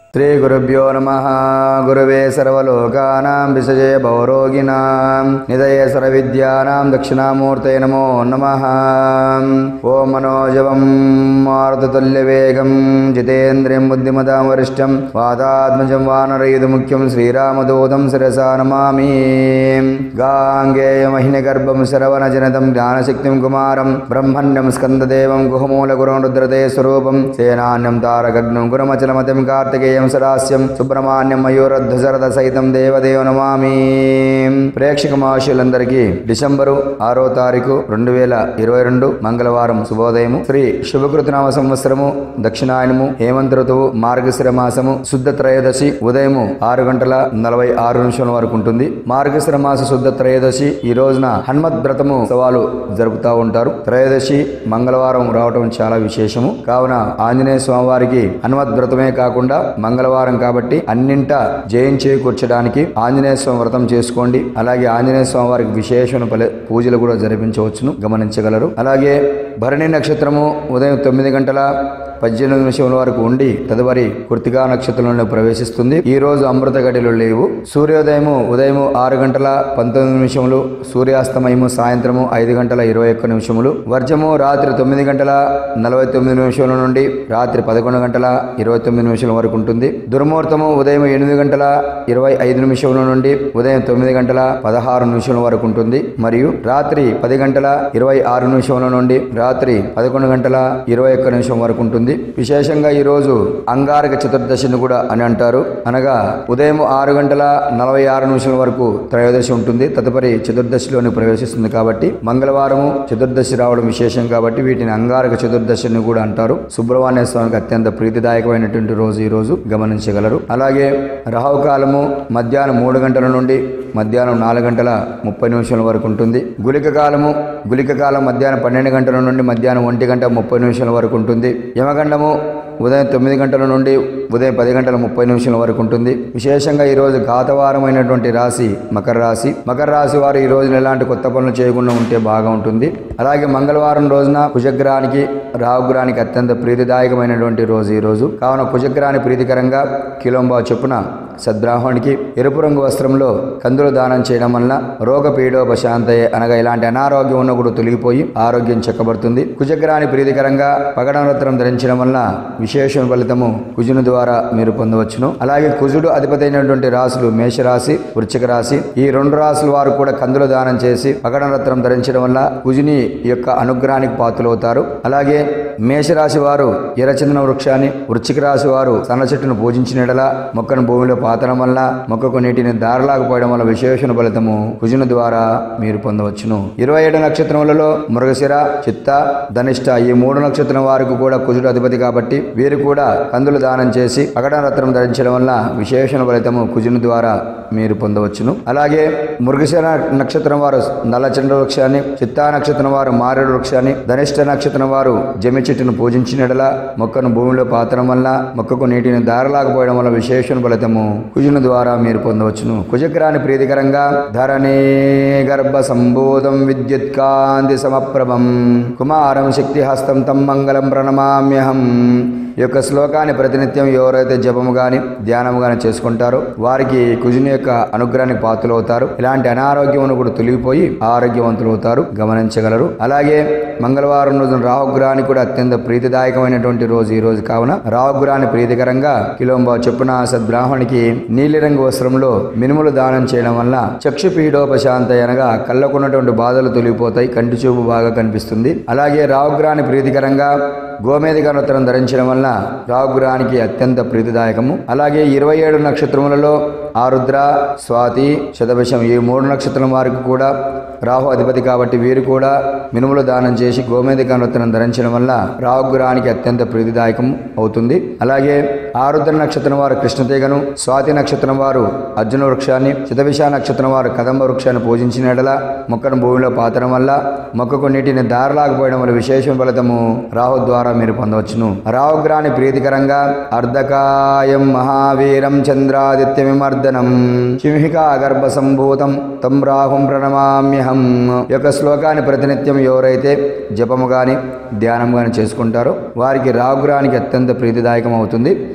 శ్రీ గురుభ్యో నమ గురువే సర్వలోకానాం విసజే భవరోగిణాం నిదయే సర్వవిద్యానాం దక్షిణామూర్తయ నమో నమ ఓం మనోజవం మారుతతుల్యవేగం జితేంద్రియం బుద్ధిమతాం వరిష్టం వాతాత్మజం వానరయుధ ముఖ్యం శ్రీరామదూతం శిరసా నమామి గాంగేయమహినిగర్భం శరవణజనదం జ్ఞానశక్తిం కుమారం బ్రహ్మణ్యం స్కందదేవం గుహమూలగురం రుద్రదే స్వరూపం సేనాన్యం తారకగ్నం గురమచలమతిం కార్తికేయం సదాస్యం సుబ్రహ్మణ్యం మయూరధ్వజరథ సహితం దేవదేవ నమామి ప్రేక్షక మహాశులందరికీ డిసెంబరు ఆరో తారీఖు రెండు వేల ఇరవై రెండు మంగళవారం శుభోదయము శ్రీ శుభకృతనామ సంవత్సరము దక్షిణాయనము హేమంత ఋతువు మార్గశిర మాసము శుద్ధ త్రయోదశి ఉదయము ఆరు గంటల నలభై ఆరు నిమిషాల వరకు ఉంటుంది మార్గశిర మాస శుద్ధ త్రయోదశి ఈ రోజున హనుమత్ వ్రతము ఉత్సవాలు జరుపుతూ ఉంటారు త్రయోదశి మంగళవారం రావటం చాలా విశేషము కావున ఆంజనేయ స్వామివారికి హనుమత్ వ్రతమే కాకుండా మంగళవారం కాబట్టి అన్నింట జయం చేకూర్చడానికి ఆంజనేయ స్వామి వ్రతం చేసుకోండి అలాగే ఆంజనేయ స్వామి వారికి విశేషమైన పలు- పూజలు కూడా జరిపించవచ్చును గమనించగలరు అలాగే భరణి నక్షత్రము ఉదయం తొమ్మిది గంటల పద్దెనిమిది నిమిషముల వరకు ఉండి తదుపరి కృతికా నక్షత్రంలో ప్రవేశిస్తుంది ఈ రోజు అమృత గడిలు లేవు సూర్యోదయము ఉదయము ఆరు గంటల పంతొమ్మిది నిమిషములు సూర్యాస్తమయము సాయంత్రము ఐదు గంటల ఇరవై ఒక్క నిమిషములు వర్జము రాత్రి తొమ్మిది గంటల నలభై తొమ్మిది నిమిషముల నుండి రాత్రి పదకొండు గంటల ఇరవై తొమ్మిది నిమిషాల వరకు ఉంటుంది దుర్ముహూర్తము ఉదయం ఎనిమిది గంటల ఇరవై ఐదు నిమిషముల నుండి ఉదయం తొమ్మిది గంటల పదహారు నిమిషాల వరకు ఉంటుంది మరియు రాత్రి పది గంటల ఇరవై ఆరు నిమిషముల నుండి రాత్రి పదకొండు గంటల ఇరవై ఒక్క నిమిషం వరకు ఉంటుంది విశేషంగా ఈ రోజు అంగారక చతుర్దశిని కూడా అని అంటారు అనగా ఉదయం ఆరు గంటల నలభై ఆరు నిమిషాల వరకు త్రయోదశి ఉంటుంది తదుపరి చతుర్దశిలోని ప్రవేశిస్తుంది కాబట్టి మంగళవారము చతుర్దశి రావడం విశేషం కాబట్టి వీటిని అంగారక చతుర్దశిని కూడా అంటారు సుబ్రహ్మణ్య స్వామికి అత్యంత ప్రీతిదాయకమైనటువంటి రోజు ఈ రోజు గమనించగలరు అలాగే రాహుకాలము మధ్యాహ్నం మూడు గంటల నుండి మధ్యాహ్నం నాలుగు గంటల ముప్పై నిమిషాల వరకు ఉంటుంది గులిక కాలము గులిక కాలం మధ్యాహ్నం పన్నెండు గంటల నుండి మధ్యాహ్నం ఒంటి గంట ముప్పై నిమిషాల వరకు ఉంటుంది యమగండము ఉదయం తొమ్మిది గంటల నుండి ఉదయం పది గంటల ముప్పై నిమిషాల వరకు ఉంటుంది విశేషంగా ఈ రోజు ఘాతవారమైనటువంటి రాశి మకర రాశి మకర రాశి వారు ఈ రోజున ఎలాంటి కొత్త పనులు చేయకుండా ఉంటే బాగా ఉంటుంది అలాగే మంగళవారం రోజున కుజగ్రహానికి రాహుగ్రహానికి అత్యంత ప్రీతిదాయకమైనటువంటి రోజు ఈ రోజు కావున కుజగ్రహాన్ని ప్రీతికరంగా కిలోంబా చొప్పున సద్బ్రాహ్మణికి ఎరుపు రంగు వస్త్రంలో కందులు దానం చేయడం వలన రోగ పీడోపశాంతయే అనగా ఇలాంటి అనారోగ్యం ఉన్న కూడా తొలగిపోయి ఆరోగ్యం చెక్కబడుతుంది కుజగ్రహాన్ని ప్రీతికరంగా పగడనవత్రం ధరించడం వలన విశేష ఫలితము కుజుని ద్వారా మీరు పొందవచ్చును అలాగే కుజుడు అధిపతి అయినటువంటి రాశులు మేషరాశి వృశ్చిక రాశి ఈ రెండు రాశుల వారు కూడా కందులు దానం చేసి పగడనవత్రం ధరించడం వల్ల కుజుని యొక్క అనుగ్రహానికి పాత్రలవుతారు అలాగే మేషరాశి వారు ఎర్రచందన వృక్షాన్ని వృశ్చిక రాశి వారు సన్న చెట్టును పూజించినడలా మొక్కను భూమిలో పాతడం వల్ల మొక్కకు నీటిని దారలాకపోవడం వల్ల విశేషణ ఫలితము కుజుని ద్వారా మీరు పొందవచ్చును ఇరవై ఏడు నక్షత్రములలో మృగశిర చిత్త ధనిష్ట ఈ మూడు నక్షత్రం వారికి కూడా కుజుడు అధిపతి కాబట్టి వీరు కూడా కందులు దానం చేసి పగడ రత్నం ధరించడం వల్ల విశేషణ ఫలితము కుజుని ద్వారా మీరు పొందవచ్చును అలాగే మృగశిర నక్షత్రం వారు నల్లచంద్ర వృక్షాన్ని చిత్తా నక్షత్రం వారు మారేడు వృక్షాన్ని ధనిష్ట నక్షత్రం వారు జమి చెట్టును పూజించినడలా మొక్కను భూమిలో పాతడం వల్ల మొక్కకు నీటిని దారలాకపోవడం వల్ల విశేషణ ఫలితము కుజుని ద్వారా మీరు పొందవచ్చును కుజగ్రాన్ని ప్రీతికరంగా ధరణి గర్భ సంబోధం విద్యుత్ కాంతి సమప్రభం కుమారం శక్తి హస్తం తం మంగళం ప్రణమామ్యహం ఈ యొక్క శ్లోకాన్ని ప్రతినిత్యం ఎవరైతే జపము గాని ధ్యానము గాని చేసుకుంటారో వారికి కుజుని యొక్క అనుగ్రహానికి పాత్రలు అవుతారు ఇలాంటి అనారోగ్యమును కూడా తొలగిపోయి ఆరోగ్యవంతులు అవుతారు గమనించగలరు అలాగే మంగళవారం రోజున రాహుగ్రహానికి కూడా అత్యంత ప్రీతిదాయకమైనటువంటి రోజు ఈ రోజు కావున రాహుగ్రహాన్ని ప్రీతికరంగా కిలోంబా చొప్పున సద్బ్రాహ్మణికి నీలిరంగు వస్త్రంలో మినుములు దానం చేయడం వల్ల చక్షు పీడోపశాంత అనగా కళ్ళకున్నటువంటి బాధలు తొలగిపోతాయి కంటి చూపు బాగా కనిపిస్తుంది అలాగే రాహుగ్రహాన్ని ప్రీతికరంగా గోమేధికనోత్తరం ధరించడం వల్ల రాహుగ్రహానికి అత్యంత ప్రీతిదాయకము అలాగే ఇరవై ఏడు నక్షత్రములలో ఆరుద్ర స్వాతి శతభిషం ఈ మూడు నక్షత్రం వారికి కూడా రాహు అధిపతి కాబట్టి వీరు కూడా మినుములు దానం చేసి గోమేధికనోత్తరం ధరించడం వల్ల రాహుగ్రహానికి అత్యంత ప్రీతిదాయకం అవుతుంది అలాగే ఆరుద్ర నక్షత్రం వారు కృష్ణతీగను స్వాతి నక్షత్రం వారు అర్జున వృక్షాన్ని శతవిష నక్షత్రం వారు కదంబ వృక్షాన్ని పూజించిన ఎడల మొక్కను భూమిలో పాతడం వల్ల మొక్కకు నీటిని దారలాకపోవడం వల్ల విశేషం ఫలితము రాహు ద్వారా మీరు పొందవచ్చును రాహుగ్రహాన్ని ప్రీతికరంగా అర్ధకాయం మహావీరం చంద్రాదిత్యమిమర్దనం సింహికా గర్భ సంభూతం తం రాహుం ప్రణమామ్యహం ఈ యొక్క శ్లోకాన్ని ప్రతినిత్యం ఎవరైతే జపము గాని ధ్యానం గాని చేసుకుంటారో వారికి రాహుగ్రహానికి అత్యంత ప్రీతిదాయకం అవుతుంది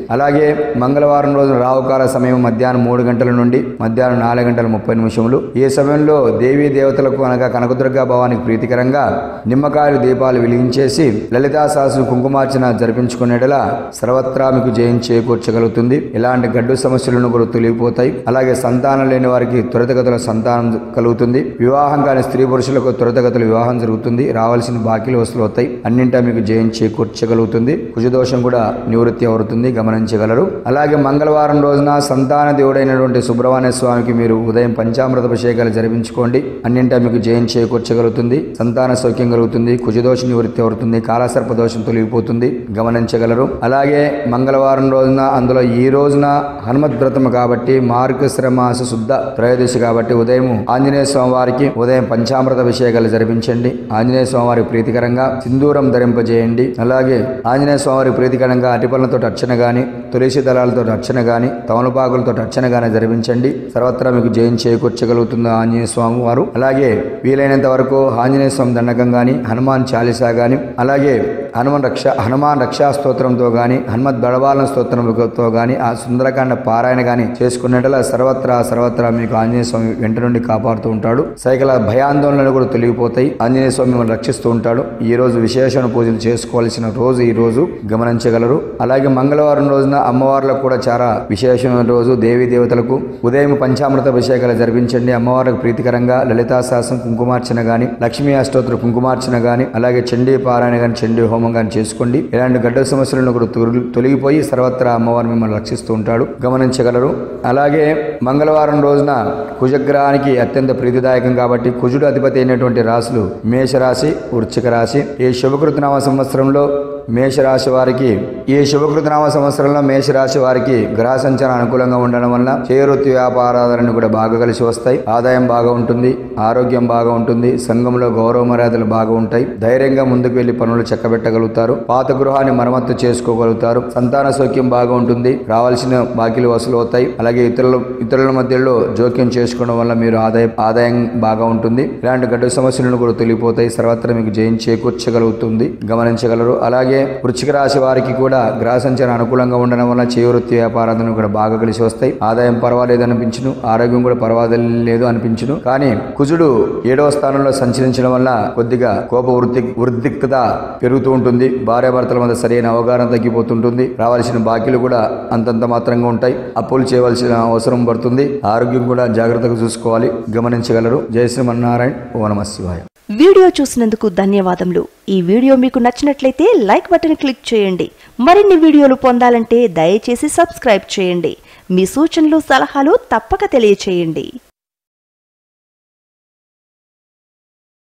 అలాగే మంగళవారం రోజున రావుకాల సమయం మధ్యాహ్నం మూడు గంటల నుండి మధ్యాహ్నం నాలుగు గంటల ముప్పై నిమిషములు ఈ సమయంలో దేవీ దేవతలకు అనగా కనకదుర్గా భవానికి ప్రీతికరంగా నిమ్మకాయలు దీపాలు వెలిగించేసి లలితా సహస్ర కుంకుమార్చన జరిపించుకునేటలా సర్వత్రా మీకు జయం చేకూర్చగలుగుతుంది ఇలాంటి గడ్డు సమస్యలను కూడా తొలగిపోతాయి అలాగే సంతానం లేని వారికి త్వరితగతుల సంతానం కలుగుతుంది వివాహం కాని స్త్రీ పురుషులకు త్వరితగతుల వివాహం జరుగుతుంది రావాల్సిన బాకీలు వసూలు అవుతాయి అన్నింటా మీకు జయం చేకూర్చగలుగుతుంది కుజదోషం కూడా నివృత్తి అవుతుంది గమనించగలరు అలాగే మంగళవారం రోజున సంతాన దేవుడైనటువంటి సుబ్రహ్మణ్య స్వామికి మీరు ఉదయం పంచామృత అభిషేకాలు జరిపించుకోండి అన్నింటా మీకు జయం చేకూర్చగలుగుతుంది సంతాన సౌఖ్యం కలుగుతుంది కుజదోష నివృత్తి అవుతుంది కాలసర్ప దోషం తొలగిపోతుంది గమనించగలరు అలాగే మంగళవారం రోజున అందులో ఈ రోజున హనుమత్ వ్రతం కాబట్టి మార్గశ్ర మాస శుద్ధ త్రయోదశి కాబట్టి ఉదయం ఆంజనేయ స్వామి వారికి ఉదయం పంచామృత అభిషేకాలు జరిపించండి ఆంజనేయ స్వామి వారికి ప్రీతికరంగా సింధూరం ధరింపజేయండి అలాగే ఆంజనేయ స్వామి వారికి ప్రీతికరంగా అటిపళ్ళతో అర్చన గాని తులసి దళాలతో అర్చన గాని తమలపాకులతో అర్చన గాని జరిపించండి సర్వత్రా మీకు జయం చేకూర్చగలుగుతుంది ఆంజనేయ స్వామి వారు అలాగే వీలైనంత వరకు ఆంజనేయ స్వామి దండకం గాని హనుమాన్ చాలీసా గాని అలాగే హనుమాన్ రక్ష హనుమాన్ రక్షా స్తోత్రంతో గాని హనుమత్ బడబాలన స్తోత్రంతో గాని ఆ సుందరకాండ పారాయణ గాని చేసుకున్నట్ల సర్వత్రా సర్వత్రా మీకు ఆంజనేయ స్వామి వెంట నుండి కాపాడుతూ ఉంటాడు సైకల భయాందోళనలు కూడా తొలగిపోతాయి ఆంజనేయ స్వామి మిమ్మల్ని రక్షిస్తూ ఉంటాడు ఈ రోజు విశేషణ పూజలు చేసుకోవాల్సిన రోజు ఈ రోజు గమనించగలరు అలాగే మంగళవారం రోజున అమ్మవార్లకు కూడా చాలా విశేషమైన రోజు దేవీ దేవతలకు ఉదయం పంచామృత అభిషేకాలు జరిపించండి అమ్మవారికి ప్రీతికరంగా లలితా శాసనం కుంకుమార్చన గాని లక్ష్మీ అష్టోత్తర కుంకుమార్చన గాని అలాగే చండీ పారాయణ గాని చండీ హోమం గాని చేసుకోండి ఇలాంటి గడ్డ సమస్యలను కూడా తొలగి- తొలగిపోయి సర్వత్రా అమ్మవారు మిమ్మల్ని రక్షిస్తూ ఉంటాడు గమనించగలరు అలాగే మంగళవారం రోజున కుజగ్రహానికి అత్యంత ప్రీతిదాయకం కాబట్టి కుజుడు అధిపతి అయినటువంటి రాశులు మేషరాశి వృశ్చిక రాశి ఈ శుభకృతనామ సంవత్సరంలో మేషరాశి వారికి ఈ శుభకృతనామ సంవత్సరంలో మేషరాశి వారికి గ్రహ సంచారం అనుకూలంగా ఉండడం వల్ల చేరుత్తి వ్యాపారాలన్నీ కూడా బాగా కలిసి వస్తాయి ఆదాయం బాగా ఉంటుంది ఆరోగ్యం బాగా ఉంటుంది సంఘంలో గౌరవ మర్యాదలు బాగా ఉంటాయి ధైర్యంగా ముందుకు వెళ్లి పనులు చక్కబెట్టగలుగుతారు పాత గృహాన్ని మరమ్మత్తు చేసుకోగలుగుతారు సంతాన సౌఖ్యం బాగా ఉంటుంది రావాల్సిన బాకీలు వసూలు అవుతాయి అలాగే ఇతరుల ఇతరుల మధ్యలో జోక్యం చేసుకోవడం వల్ల మీరు ఆదాయం ఆదాయం బాగా ఉంటుంది ఇలాంటి గడ్డు సమస్యలను కూడా తొలగిపోతాయి సర్వత్రా మీకు జయం చేకూర్చగలుగుతుంది గమనించగలరు అలాగే వృశ్చిక రాశి వారికి కూడా గ్రహ సంచారం అనుకూలంగా ఉండడం వల్ల చేయ వృత్తి వ్యాపారాలను కూడా బాగా కలిసి వస్తాయి ఆదాయం పర్వాలేదు అనిపించును ఆరోగ్యం కూడా పర్వాలేదు అనిపించును కానీ కుజుడు ఏడవ స్థానంలో సంచరించడం వల్ల కొద్దిగా కోప వృత్తి వృద్ధిక్తత పెరుగుతూ ఉంటుంది భార్యాభర్తల మధ్య సరైన అవగాహన తగ్గిపోతుంటుంది రావాల్సిన బాకీలు కూడా అంతంత మాత్రంగా ఉంటాయి అప్పులు చేయవలసిన అవసరం పడుతుంది ఆరోగ్యం కూడా జాగ్రత్తగా చూసుకోవాలి గమనించగలరు జయ శ్రీమన్నారాయణ ఓ నమ శివాయ వీడియో చూసినందుకు ధన్యవాదములు ఈ వీడియో మీకు నచ్చినట్లయితే లైక్ బటన్ క్లిక్ చేయండి మరిన్ని వీడియోలు పొందాలంటే దయచేసి సబ్స్క్రైబ్ చేయండి మీ సూచనలు సలహాలు తప్పక తెలియచేయండి